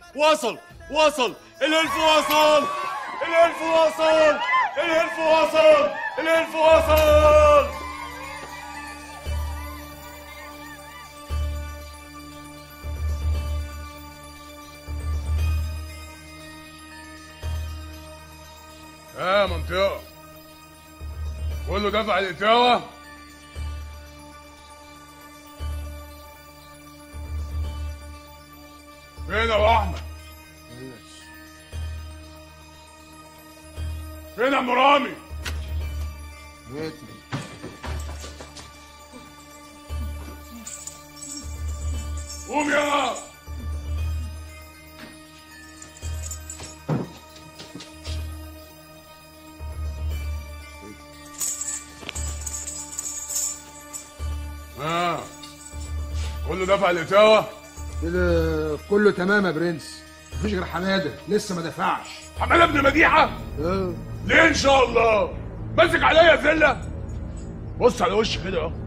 وصل وصل الهلف وصل الهلف وصل الهلف وصل الهلف وصل يا منطقة كله دفع الإتاوة فين يا أبو أحمد؟ فين يا أم رامي؟ قوم يلا ها كله دفع الإتاوة؟ كده كله تمام يا برنس مفيش غير حماده لسه ما دفعش حماده ابن مديحة؟ اه ليه ان شاء الله ماسك عليا زله بص على وشي كده اهو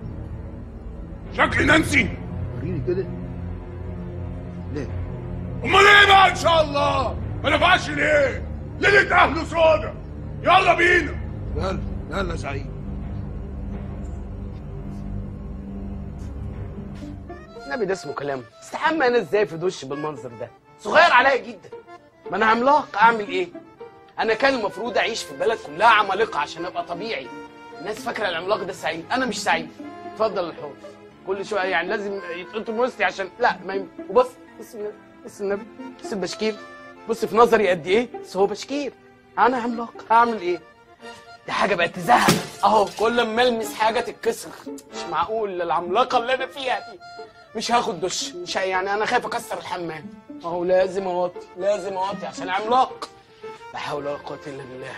شكلي نانسي وريني كده ليه امال ايه بقى ان شاء الله ما نفعش ليه ليله اهله سودا يلا بينا يلا يلا يا سعيد النبي ده اسمه كلام استحمى انا ازاي في دش بالمنظر ده صغير عليا جدا ما انا عملاق اعمل ايه انا كان المفروض اعيش في بلد كلها عمالقه عشان ابقى طبيعي الناس فاكره العملاق ده سعيد انا مش سعيد اتفضل الحوض كل شويه يعني لازم يتقطم وسطي عشان لا ما يم... وبص بص النبي بص النبي بص البشكير بص في نظري قد ايه بس هو بشكير انا عملاق هعمل ايه دي حاجه بقت تزهق اهو كل ما المس حاجه تتكسر مش معقول العملاقه اللي انا فيها دي مش هاخد دش مش ه- يعني انا خايف اكسر الحمام اهو لازم اوطي لازم اوطي عشان عملاق لا حول ولا قوه الا بالله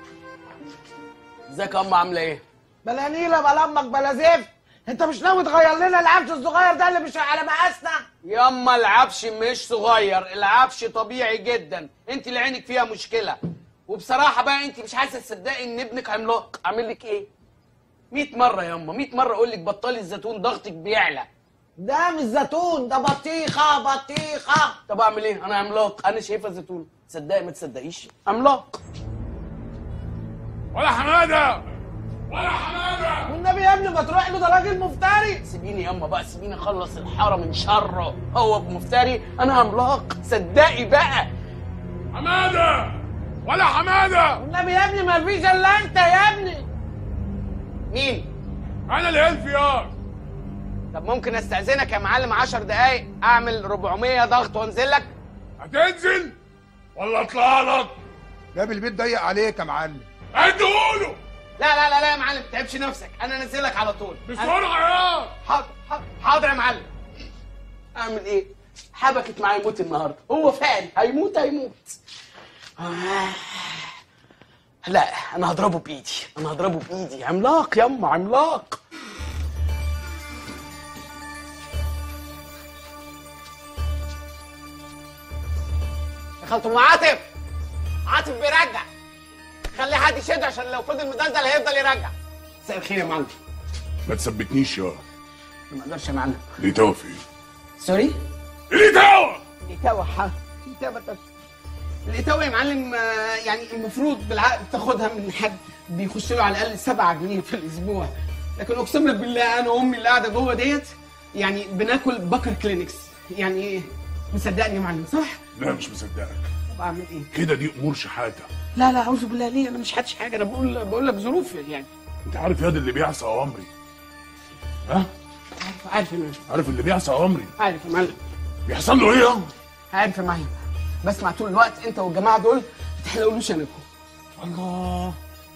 ازيك يا ام عامله ايه بلا نيلة بلا امك بلا زفت انت مش ناوي تغير لنا العفش الصغير ده اللي مش على مقاسنا ياما العفش مش صغير العفش طبيعي جدا انت اللي عينك فيها مشكله وبصراحه بقى انت مش عايزه تصدقي ان ابنك عملاق اعمل لك ايه 100 مره ياما 100 مره اقول لك بطلي الزيتون ضغطك بيعلى ده مش زيتون ده بطيخة بطيخة طب اعمل ايه انا عملاق انا شايفه زيتون تصدقي ما تصدقيش عملاق ولا حماده ولا حماده والنبي يا ابني ما تروح له ده راجل مفتري سيبيني ياما بقى سيبيني اخلص الحاره من شره هو ابو مفتري انا عملاق صدقي بقى حماده ولا حماده والنبي يا ابني ما فيش الا انت يا ابني مين انا الهلف يا طب ممكن استاذنك يا معلم 10 دقايق اعمل 400 ضغط وانزل لك هتنزل ولا اطلع لك باب البيت ضيق عليك يا معلم اديهوله لا لا لا لا يا معلم ما تتعبش نفسك انا انزلك على طول أنا- بسرعه يا حاضر حاضر حاضر يا معلم اعمل ايه حبكت معايا موت النهارده هو فعلا هيموت هيموت آه. لا انا هضربه بايدي انا هضربه بايدي عملاق يما عملاق دخلت ام عاطف عاطف بيرجع خلي حد يشد عشان لو فضل مدلدل هيفضل يرجع مساء الخير يا معلم ما تثبتنيش يا ما اقدرش يا معلم ليه توا فين سوري ليه توا الإتاوة ح- الإتاوة طب الإتاوة يا معلم آه، يعني المفروض بالعقد تاخدها من حد بيخش له على الأقل 7 جنيه في الأسبوع لكن أقسم لك بالله أنا وأمي اللي قاعدة جوه ديت يعني بناكل بكر كلينكس يعني مصدقني يا معلم صح؟ لا مش مصدقك طب أعمل إيه؟ كده دي امور شحاته لا لا أعوذ بالله ليه أنا مش حدش حاجة أنا بقول بقول لك ظروف يعني انت عارف ياض اللي بيعصى اوامري ها عارف عارف يا معلم عارف اللي بيعصى اوامري عارف يا معلم بيحصل له ايه يا عارف يا معلم بسمع طول الوقت أنت والجماعة دول ما تحلقولوش أنكم الله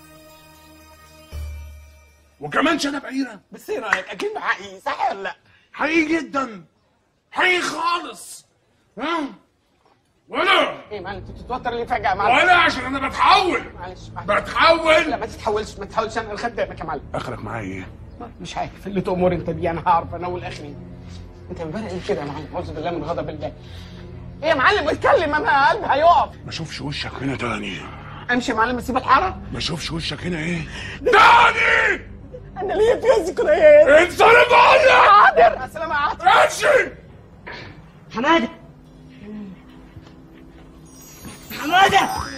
وكمان شنب عيره بس إيه رأيك؟ أكيد حقيقي صح ولا لأ؟ حقيقي جدا حقيقي خالص ها ولا ايه معلم انت بتتوتر ليه فجأة يا معلم؟ ولا عشان انا بتحول معلش معلش. بتحول لا ما تتحولش ما تتحولش انا خدامك يا معلم اخرك معايا ايه مش عارف اللي تأمر انت بيه انا هعرف انا والاخرين انت من ايه كده يا معلم اعوذ بالله من غضب الله ايه يا معلم اتكلم انا قلبي هيقف ما اشوفش وشك هنا تاني امشي يا معلم اسيب الحاره ما اشوفش وشك هنا ايه تاني انا ليا فيها ذكريات انصرف عني حاضر السلام عليكم امشي حماده حمادة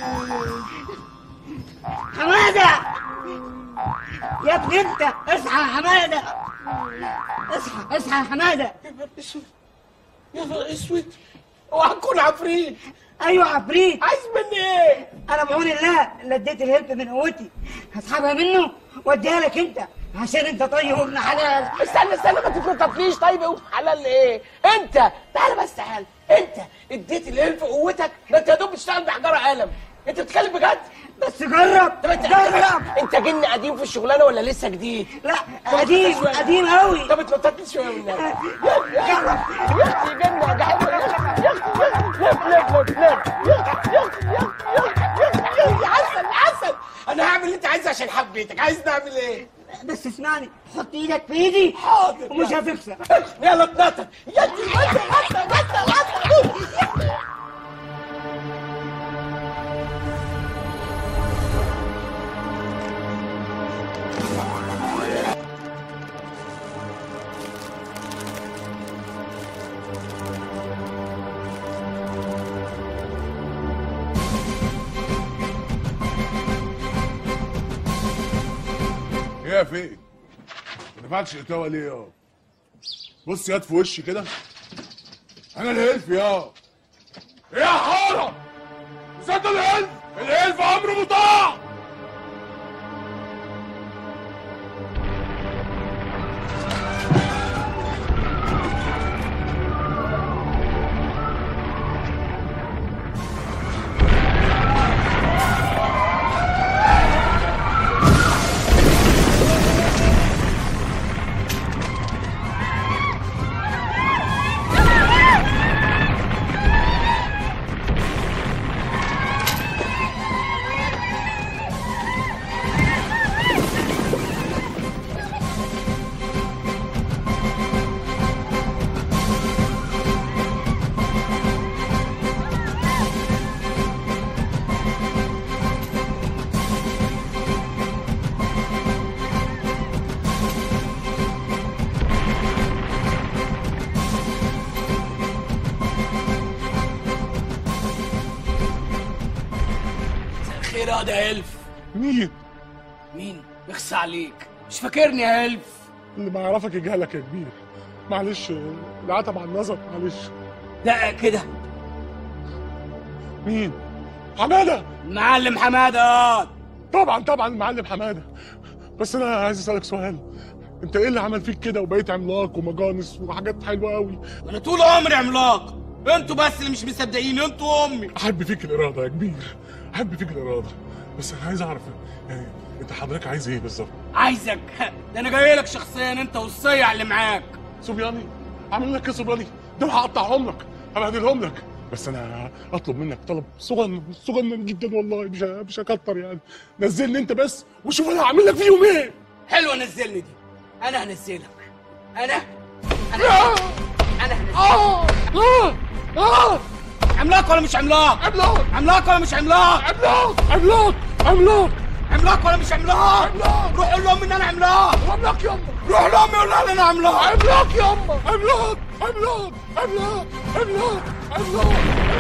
حمادة يا ابني انت اصحى يا حمادة اصحى اصحى يا حمادة يا نهار اسود اوعى تكون عفريت ايوه عفريت عايز مني ايه؟ انا بعون الله اللي اديت الهلب من قوتي هسحبها منه واديها لك انت عشان انت طيب وابن حلال استنى استنى ما تتنططليش طيب يا ابن حلال ايه؟ انت تعالى بس تعالى انت اديت الالف قوتك ده انت يا دوب بتشتغل بحجاره قلم انت بتتكلم بجد؟ بس جرب طب انت جرب انت جن قديم في الشغلانه ولا لسه جديد؟ لا قديم قديم قوي طب اتنططلي شويه والنبي يا اختي يا اختي جنة ده حلو يا اختي يا اختي لف لف لف لف يا اختي يا اختي يا اختي يا اختي يا اختي عسل عسل انا هعمل اللي انت عايزه عشان حبيتك عايز نعمل ايه؟ بس اسمعني حط ايدك في ايدي حاضر ومش هتخسر يلا اتنطط يا اختي غطى غطى غطى غطى ايه يا فين؟ ما دفعتش اتاوه ليه يا بص ياد في وشي كده انا الهلف يا ايه يا حاره صدق الهلف الهلف امر مطاع خير يا ده الف مين؟ مين؟ يخص عليك مش فاكرني يا الف اللي ما يعرفك يجهلك يا كبير معلش العتب على النظر معلش لا كده مين؟ حماده المعلم حماده طبعا طبعا المعلم حماده بس انا عايز اسالك سؤال انت ايه اللي عمل فيك كده وبقيت عملاق ومجانس وحاجات حلوه قوي انا طول عمري عملاق انتوا بس اللي مش مصدقين انتوا امي احب فيك الاراده يا كبير احب فيك الاراده بس انا عايز اعرف يعني انت حضرتك عايز ايه بالظبط عايزك ده انا جاي لك شخصيا انت والصيع اللي معاك صبياني عامل لك ايه صبياني ده انا هقطعهم لك هبهدلهم لك بس انا اطلب منك طلب صغنن صغنن جدا والله مش مش هكتر يعني نزلني انت بس وشوف انا هعمل لك فيهم ايه حلوه نزلني دي انا هنزلك انا انا انا هنزلك اه عملاق ولا مش عملاق عملاق عملاق ولا مش عملاق عملاق عملاق عملاق عملاق ولا مش عملاق روح قول لهم ان انا عملاق عملاق يما روح لهم قول لهم ان انا عملاق عملاق يما عملاق عملاق عملاق عملاق عملاق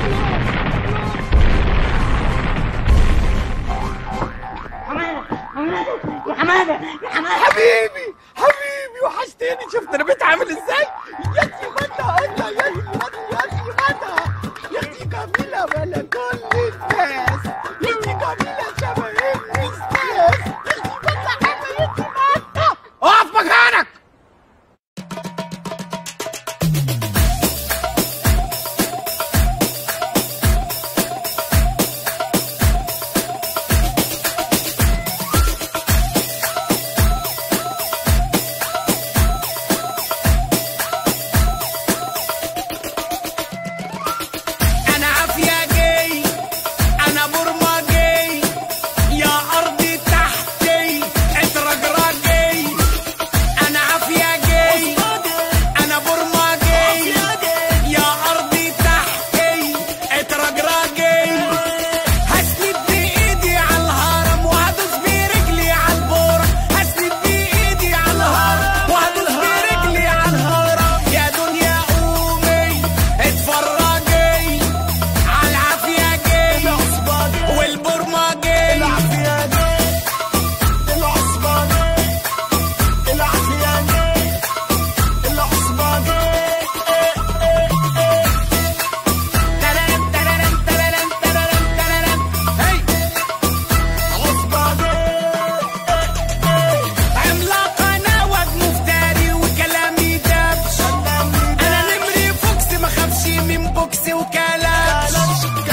يا حمادة يا حمادة حبيبي حبيبي وحشتني شفت انا بيت عامل ازاي يا اختي غدا الله يا اختي غدا يا اختي غدا يا اختي جميله ولا كل الناس يا اختي جميله شبه الاستاذ يا اختي غدا حلوه يا اختي غدا اقف مكانك انا عافيه جاي وكلاش